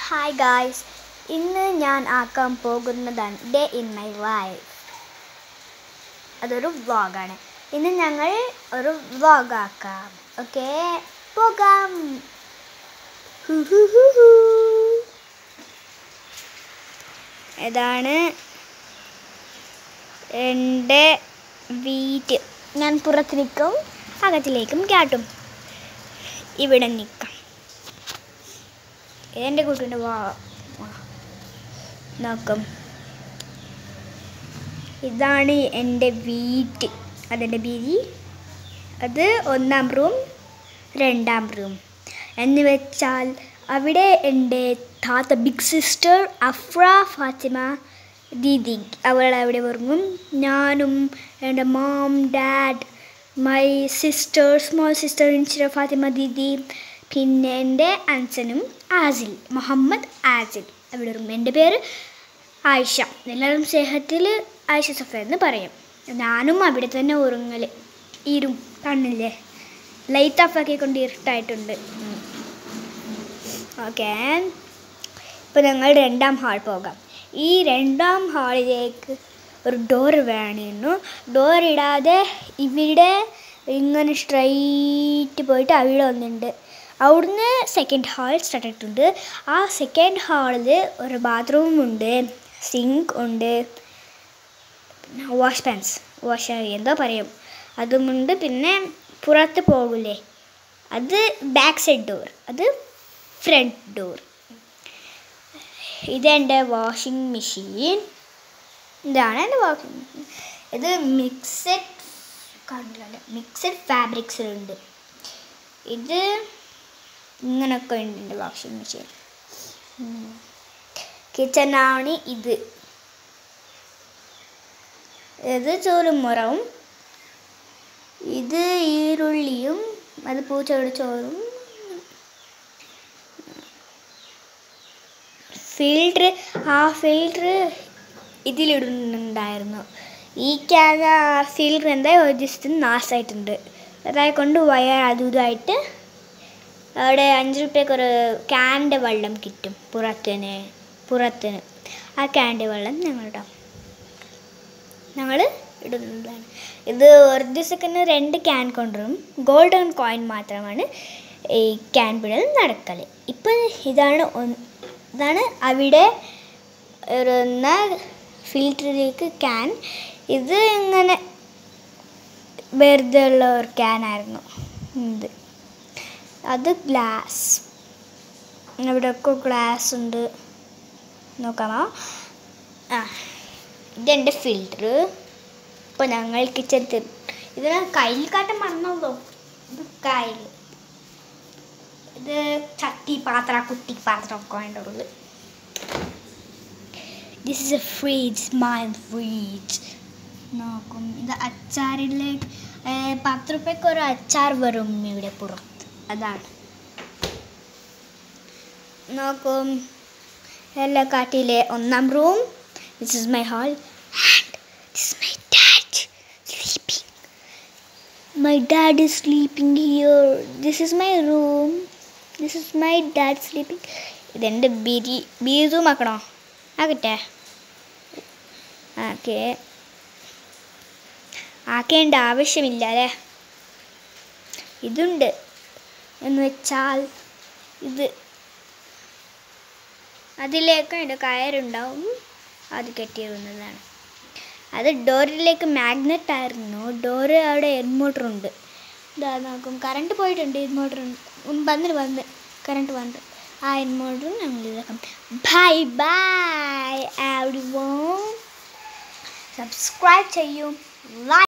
Hi guys ഇന്ന് ഞാൻ ആക്കാൻ പോകുന്നതാണ് ഡേ ഇൻ മൈ ലൈഫ് അതൊരു വ്ളോഗാണ് ഇന്ന് ഞങ്ങൾ ഒരു വ്ളോഗ് ആക്കാം ഓക്കെ പോകാം ഹു ഹു ഹു ഹു. ഇതാണ് എൻ്റെ വീട് ഞാൻ പുറത്ത് നിൽക്കും അകത്തിലേക്കും കാട്ടും ഇവിടെ നിൽക്കാം എൻ്റെ കുട്ടീൻ്റെ വാ വാ. നോക്കും ഇതാണ് എൻ്റെ വീട് അതെൻ്റെ ബീതി അത് ഒന്നാം റൂം രണ്ടാം റൂം എന്ന് വെച്ചാൽ അവിടെ എൻ്റെ താത്ത ബിഗ് സിസ്റ്റർ അഫ്ര ഫാത്തിമ ദീദി അവൾ അവിടെ ഉറങ്ങും ഞാനും എൻ്റെ mom dad my sister small sister ഇൻസിഡർ ഫാത്തിമ ദീദി പിന്നെ എൻ്റെ അൻസനും ആസിൽ മുഹമ്മദ് ആസിൽ അവിടെ ഉറങ്ങും എൻ്റെ പേര് ആയിഷ എല്ലാവരും സ്നേഹത്തിൽ ആയിഷ സഫ എന്ന് പറയും ഞാനും അവിടെ തന്നെ ഉറങ്ങൽ ഇരും കണ്ണില്ലേ ലൈറ്റ് ഓഫ് ആക്കിക്കൊണ്ട് ഇരുട്ടായിട്ടുണ്ട് ഓക്കെ ഇപ്പോൾ ഞങ്ങൾ രണ്ടാം ഹാൾ പോകാം ഈ രണ്ടാം ഹാളിലേക്ക് ഒരു ഡോർ വേണിരുന്നു ഡോർ ഇടാതെ ഇവിടെ ഇങ്ങനെ സ്ട്രൈറ്റ് പോയിട്ട് അവിടെ ഒന്നുണ്ട് അവിടുന്ന് സെക്കൻഡ് ഹാൾ സ്റ്റാർട്ട് ആയിട്ടുണ്ട് ആ സെക്കൻഡ് ഹാളിൽ ഒരു ബാത്റൂം ഉണ്ട് സിങ്ക് ഉണ്ട് വാഷ് പാൻസ് വാഷ് എന്തോ പറയും അതുമുണ്ട് പിന്നെ പുറത്ത് പോകില്ലേ അത് ബാക്ക് സൈഡ് ഡോർ അത് ഫ്രണ്ട് ഡോർ ഇതെൻ്റെ വാഷിംഗ് മെഷീൻ ഇതാണ് എൻ്റെ വാഷിംഗ് മെഷീൻ ഇത് മിക്സഡ് കണ്ടില്ല മിക്സഡ് ഫാബ്രിക്സിലുണ്ട് ഇത് ഇങ്ങനൊക്കെ ഉണ്ട് എൻ്റെ വാഷിംഗ് മെഷീൻ കിച്ചണാണ് ഇത് ഇത് ചോറും മുറവും ഇത് ഈരുള്ളിയും അത് പൂച്ചയുടെ ചോറും ഫിൽറ്റർ ആ ഫിൽറ്റർ ഇതിലിടുന്നുണ്ടായിരുന്നു ഈ ക്യാൻ ഫിൽറ്റർ എന്താ ജസ്റ്റ് നാശമായിട്ടുണ്ട് അതായത് വയർ അതും ഇതുമായിട്ട് അവിടെ അഞ്ച് റുപ്യക്ക് ഒരു ക്യാൻ്റെ വെള്ളം കിട്ടും പുറത്തിന് പുറത്തിന് ആ ക്യാൻ്റെ വെള്ളം ഞങ്ങളിടാം ഞങ്ങൾ ഇടുന്നതാണ് ഇത് ഒരു ദിവസത്തിന് രണ്ട് ക്യാൻ കൊണ്ടുവരും ഗോൾഡൻ കോയിൻ മാത്രമാണ് ഈ ക്യാൻ പിടൽ നടക്കൽ ഇപ്പം ഇതാണ് ഒന്ന് ഇതാണ് അവിടെ ഇരുന്ന ഫിൽറ്ററിലേക്ക് ക്യാൻ ഇത് ഇങ്ങനെ വെറുതെ ഉള്ള ഒരു ക്യാനായിരുന്നു ഇത് അത് ഗ്ലാസ് ഇവിടെയൊക്കെ ഗ്ലാസ് ഉണ്ട് നോക്കാമോ ആ ഇതെൻ്റെ ഫിൽറ്റർ ഇപ്പോൾ ഞങ്ങൾ കിച്ചൺ ഇത് കയ്യിൽ കാട്ടം മറന്നല്ലോ ഇത് കയ്യിൽ ഇത് ചട്ടി പാത്ര കുട്ടി പാത്രം ഒക്കെ വേണ്ടുള്ളത് this is a fridge my fridge നോക്കും ഇത് അച്ചാറിലേക്ക് പത്ത് റുപ്യക്ക് ഒരു അച്ചാർ വരും ഇവിടെ പുറത്ത് അതാണ് നോക്കും എല്ലാ കാട്ടിലെ ഒന്നാം room this is my hall and this is my dad sleeping my dad is sleeping here this is my room this is my dad sleeping ഇതെൻ്റെ ബിരി ബീസും ആക്കണോ ആക്കട്ടെ ഓക്കെ ആക്കേണ്ട ആവശ്യമില്ല അല്ലേ ഇതുണ്ട് എന്ന് വെച്ചാൽ ഇത് അതിലേക്ക് അതിൻ്റെ കയറുണ്ടാവും അത് കെട്ടിയിടുന്നതാണ് അത് ഡോറിലേക്ക് മാഗ്നറ്റ് ആയിരുന്നു ഡോറ് അവിടെ ഇൻവോട്ടറുണ്ട് ഇതാ നോക്കും കറണ്ട് പോയിട്ടുണ്ട് ഇൻവോട്ടർ വന്നിട്ട് വന്ന് കറണ്ട് വന്നിട്ട് ആ ഇൻവോട്ടറും ഞങ്ങൾ ഇതാക്കാം ബൈ ബൈ എവരി സബ്സ്ക്രൈബ് ചെയ്യും ലൈക്ക്